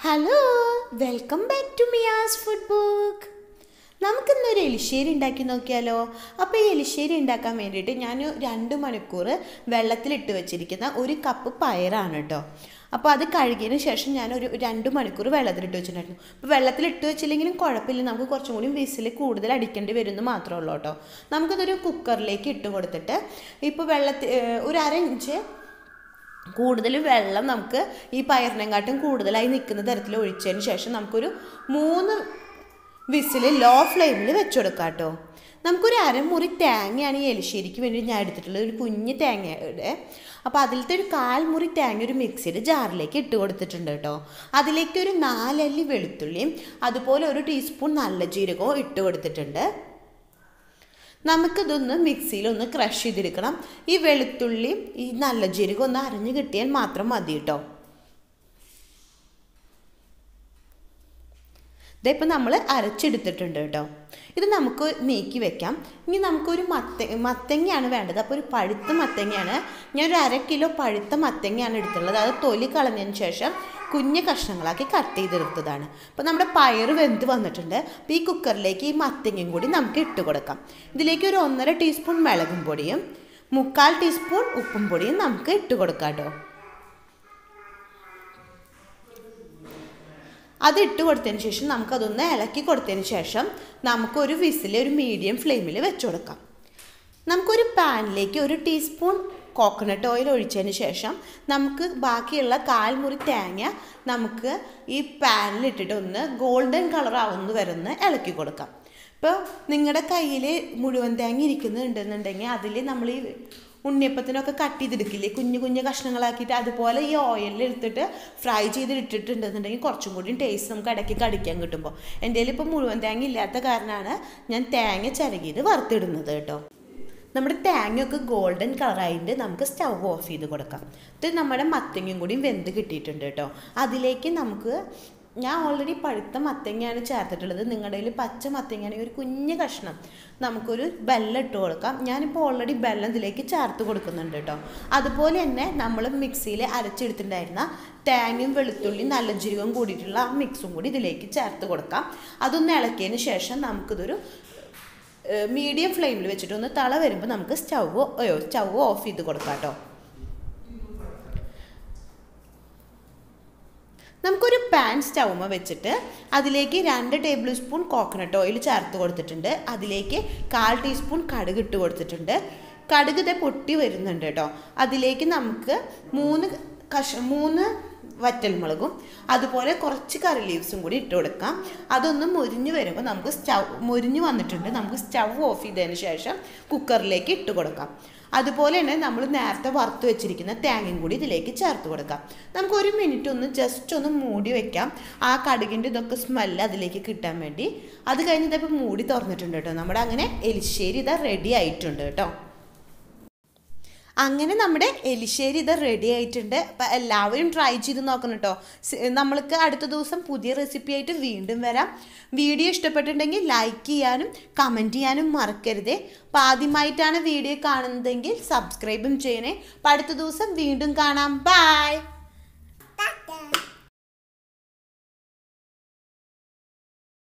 hello welcome back to Miya's food book നമുക്കിന്നൊരു എലിശ്ശേരി ഉണ്ടാക്കി നോക്കിയാലോ അപ്പോൾ ഈ എലിശ്ശേരി ഉണ്ടാക്കാൻ വേണ്ടിയിട്ട് ഞാൻ രണ്ട് മണിക്കൂർ വെള്ളത്തിലിട്ട് വെച്ചിരിക്കുന്ന ഒരു കപ്പ് പയറാണ് കേട്ടോ അപ്പോൾ അത് കഴുകിയതിന് ശേഷം ഞാൻ ഒരു രണ്ട് മണിക്കൂർ വെള്ളത്തിലിട്ട് വെച്ചിട്ടുണ്ടായിരുന്നു അപ്പോൾ വെള്ളത്തിലിട്ട് വെച്ചില്ലെങ്കിലും കുഴപ്പമില്ല നമുക്ക് കുറച്ചും കൂടി വിസിൽ കൂടുതൽ അടിക്കേണ്ടി വരുമെന്ന് മാത്രമേ ഉള്ളൂ കേട്ടോ നമുക്കിതൊരു കുക്കറിലേക്ക് ഇട്ട് കൊടുത്തിട്ട് ഇപ്പോൾ വെള്ളത്തിൽ ഒരു അര ഇഞ്ച് കൂടുതൽ വെള്ളം നമുക്ക് ഈ പയറിനെക്കാട്ടും കൂടുതലായി നിൽക്കുന്ന തരത്തിൽ ഒഴിച്ചതിന് ശേഷം നമുക്കൊരു മൂന്ന് വിസിൽ ലോ ഫ്ലെയിമിൽ വെച്ച് കൊടുക്കാം കേട്ടോ നമുക്കൊരു അരമുറി തേങ്ങയാണ് ഈ എലിശ്ശേരിക്ക് വേണ്ടി ഞാൻ എടുത്തിട്ടുള്ളത് ഒരു കുഞ്ഞ് തേങ്ങയുടെ അപ്പോൾ അതിലത്തെ ഒരു കാൽ മുറി തേങ്ങ ഒരു മിക്സിയുടെ ജാറിലേക്ക് ഇട്ട് കൊടുത്തിട്ടുണ്ട് കേട്ടോ അതിലേക്ക് ഒരു നാലല്ലി വെളുത്തുള്ളിയും അതുപോലെ ഒരു ടീസ്പൂൺ നല്ല ജീരകവും ഇട്ട് കൊടുത്തിട്ടുണ്ട് നമുക്കിതൊന്ന് മിക്സിയിലൊന്ന് ക്രഷ് ചെയ്തെടുക്കണം ഈ വെളുത്തുള്ളിയും ഈ നല്ല ജീരകം ഒന്ന് അരഞ്ഞു കിട്ടിയാൽ മാത്രം മതി കേട്ടോ ഇതിപ്പോൾ നമ്മൾ അരച്ചെടുത്തിട്ടുണ്ട് കേട്ടോ ഇത് നമുക്ക് നീക്കി വെക്കാം ഇനി നമുക്കൊരു മത്ത മത്തങ്ങയാണ് വേണ്ടത് അപ്പോൾ ഒരു പഴുത്ത മത്തങ്ങയാണ് ഞാൻ ഒരു അര കിലോ പഴുത്ത മത്തങ്ങയാണ് എടുത്തുള്ളത് അത് തൊലി കളഞ്ഞതിന് ശേഷം കുഞ്ഞ് കഷ്ണങ്ങളാക്കി കട്ട് ചെയ്തെടുത്തതാണ് അപ്പോൾ നമ്മുടെ പയർ വെന്ത് വന്നിട്ടുണ്ട് അപ്പോൾ ഈ കുക്കറിലേക്ക് ഈ മത്തങ്ങയും കൂടി നമുക്ക് ഇട്ട് കൊടുക്കാം ഇതിലേക്ക് ഒരു ഒന്നര ടീസ്പൂൺ മുളകും പൊടിയും മുക്കാൽ ടീസ്പൂൺ ഉപ്പും പൊടിയും നമുക്ക് ഇട്ട് കൊടുക്കാം കേട്ടോ അത് ഇട്ട് കൊടുത്തതിന് ശേഷം നമുക്കതൊന്ന് ഇളക്കി കൊടുത്തതിന് ശേഷം നമുക്കൊരു വിസിൽ ഒരു മീഡിയം ഫ്ലെയിമിൽ വെച്ച് കൊടുക്കാം നമുക്കൊരു പാനിലേക്ക് ഒരു ടീസ്പൂൺ കോക്കനട്ട് ഓയിൽ ഒഴിച്ചതിന് ശേഷം നമുക്ക് ബാക്കിയുള്ള കാൽമുറി തേങ്ങ നമുക്ക് ഈ പാനിലിട്ടിട്ട് ഒന്ന് ഗോൾഡൻ കളർ ആവുന്ന വരെ ഒന്ന് ഇളക്കി കൊടുക്കാം ഇപ്പോൾ നിങ്ങളുടെ കയ്യിൽ മുഴുവൻ തേങ്ങ ഇരിക്കുന്നുണ്ടെന്നുണ്ടെങ്കിൽ അതിൽ നമ്മൾ ഈ ഉണ്ണിയപ്പത്തിനൊക്കെ കട്ട് ചെയ്തെടുക്കില്ലേ കുഞ്ഞു കുഞ്ഞു കഷ്ണങ്ങളാക്കിയിട്ട് അതുപോലെ ഈ ഓയിലിൽ എടുത്തിട്ട് ഫ്രൈ ചെയ്ത് ഇട്ടിട്ടുണ്ടെന്നുണ്ടെങ്കിൽ കുറച്ചും കൂടി ടേസ്റ്റ് നമുക്ക് ഇടയ്ക്ക് കടിക്കാൻ കിട്ടുമ്പോൾ എൻ്റെ കയ്യിൽ ഇപ്പോൾ മുഴുവൻ തേങ്ങ ഇല്ലാത്ത കാരണമാണ് ഞാൻ തേങ്ങ ചിരകിയത് വറുത്തിടുന്നത് കേട്ടോ നമ്മുടെ തേങ്ങയൊക്കെ ഗോൾഡൻ കളറായിട്ട് നമുക്ക് സ്റ്റൗ ഓഫ് ചെയ്ത് കൊടുക്കാം ഇത് നമ്മുടെ മത്തങ്ങയും കൂടി വെന്ത് കിട്ടിയിട്ടുണ്ട് കേട്ടോ അതിലേക്ക് നമുക്ക് ഞാൻ ഓൾറെഡി പഴുത്ത മത്തങ്ങയാണ് ചേർത്തിട്ടുള്ളത് നിങ്ങളുടെ കയ്യിൽ പച്ച മത്തങ്ങയാണെങ്കിൽ ഒരു കുഞ്ഞ് കഷ്ണം നമുക്കൊരു ബെല്ലം ഇട്ട് കൊടുക്കാം ഞാനിപ്പോൾ ഓൾറെഡി ബെല്ലം ഇതിലേക്ക് ചേർത്ത് കൊടുക്കുന്നുണ്ട് കേട്ടോ അതുപോലെ തന്നെ നമ്മൾ മിക്സിയിൽ അരച്ചെടുത്തിട്ടുണ്ടായിരുന്ന തേങ്ങയും വെളുത്തുള്ളിയും നല്ല ജീരകവും കൂടിയിട്ടുള്ള ആ മിക്സും കൂടി ഇതിലേക്ക് ചേർത്ത് കൊടുക്കാം അതൊന്ന് ഇളക്കിയതിന് ശേഷം നമുക്കിതൊരു മീഡിയം ഫ്ലെയിമിൽ വെച്ചിട്ട് ഒന്ന് തള വരുമ്പോൾ നമുക്ക് സ്റ്റൗ അയ്യോ സ്റ്റൗ ഓഫ് ചെയ്ത് കൊടുക്കാം കേട്ടോ നമുക്കൊരു പാൻ സ്റ്റൗമ വെച്ചിട്ട് അതിലേക്ക് രണ്ട് ടേബിൾ സ്പൂൺ കോക്കനട്ട് ഓയിൽ ചേർത്ത് കൊടുത്തിട്ടുണ്ട് അതിലേക്ക് കാൽ ടീസ്പൂൺ കടുക് ഇട്ട് കൊടുത്തിട്ടുണ്ട് കടുക് ഇത് പൊട്ടി വരുന്നുണ്ട് കേട്ടോ അതിലേക്ക് നമുക്ക് മൂന്ന് കഷ മൂന്ന് വറ്റൽമുളകും അതുപോലെ കുറച്ച് കറി ലീവ്സും കൂടി ഇട്ട് കൊടുക്കാം അതൊന്ന് മുരിഞ്ഞ് വരുമ്പോൾ നമുക്ക് സ്റ്റൗ മുരിഞ്ഞ് വന്നിട്ടുണ്ട് നമുക്ക് സ്റ്റൗ ഓഫ് ചെയ്തതിന് ശേഷം കുക്കറിലേക്ക് ഇട്ട് കൊടുക്കാം അതുപോലെ തന്നെ നമ്മൾ നേരത്തെ വറുത്ത് വെച്ചിരിക്കുന്ന തേങ്ങയും കൂടി ഇതിലേക്ക് ചേർത്ത് കൊടുക്കാം നമുക്ക് ഒരു മിനിറ്റ് ഒന്ന് ജസ്റ്റ് ഒന്ന് മൂടി വെക്കാം ആ കടുകിൻ്റെ ഇതൊക്കെ സ്മെല്ല് അതിലേക്ക് കിട്ടാൻ വേണ്ടി അത് കഴിഞ്ഞ് ഇതപ്പോൾ മൂടി തുറന്നിട്ടുണ്ട് കേട്ടോ നമ്മുടെ അങ്ങനെ എലിശ്ശേരി ഇതാ റെഡി ആയിട്ടുണ്ട് കേട്ടോ അങ്ങനെ നമ്മുടെ എലിശ്ശേരി ഇത് റെഡി ആയിട്ടുണ്ട് അപ്പം എല്ലാവരും ട്രൈ ചെയ്ത് നോക്കണം കേട്ടോ നമ്മൾക്ക് അടുത്ത ദിവസം പുതിയ റെസിപ്പി ആയിട്ട് വീണ്ടും വരാം വീഡിയോ ഇഷ്ടപ്പെട്ടിട്ടുണ്ടെങ്കിൽ ലൈക്ക് ചെയ്യാനും കമൻറ്റ് ചെയ്യാനും മറക്കരുതേ അപ്പം ആദ്യമായിട്ടാണ് വീഡിയോ കാണുന്നതെങ്കിൽ സബ്സ്ക്രൈബും ചെയ്യണേ അപ്പം അടുത്ത ദിവസം വീണ്ടും കാണാം ബൈ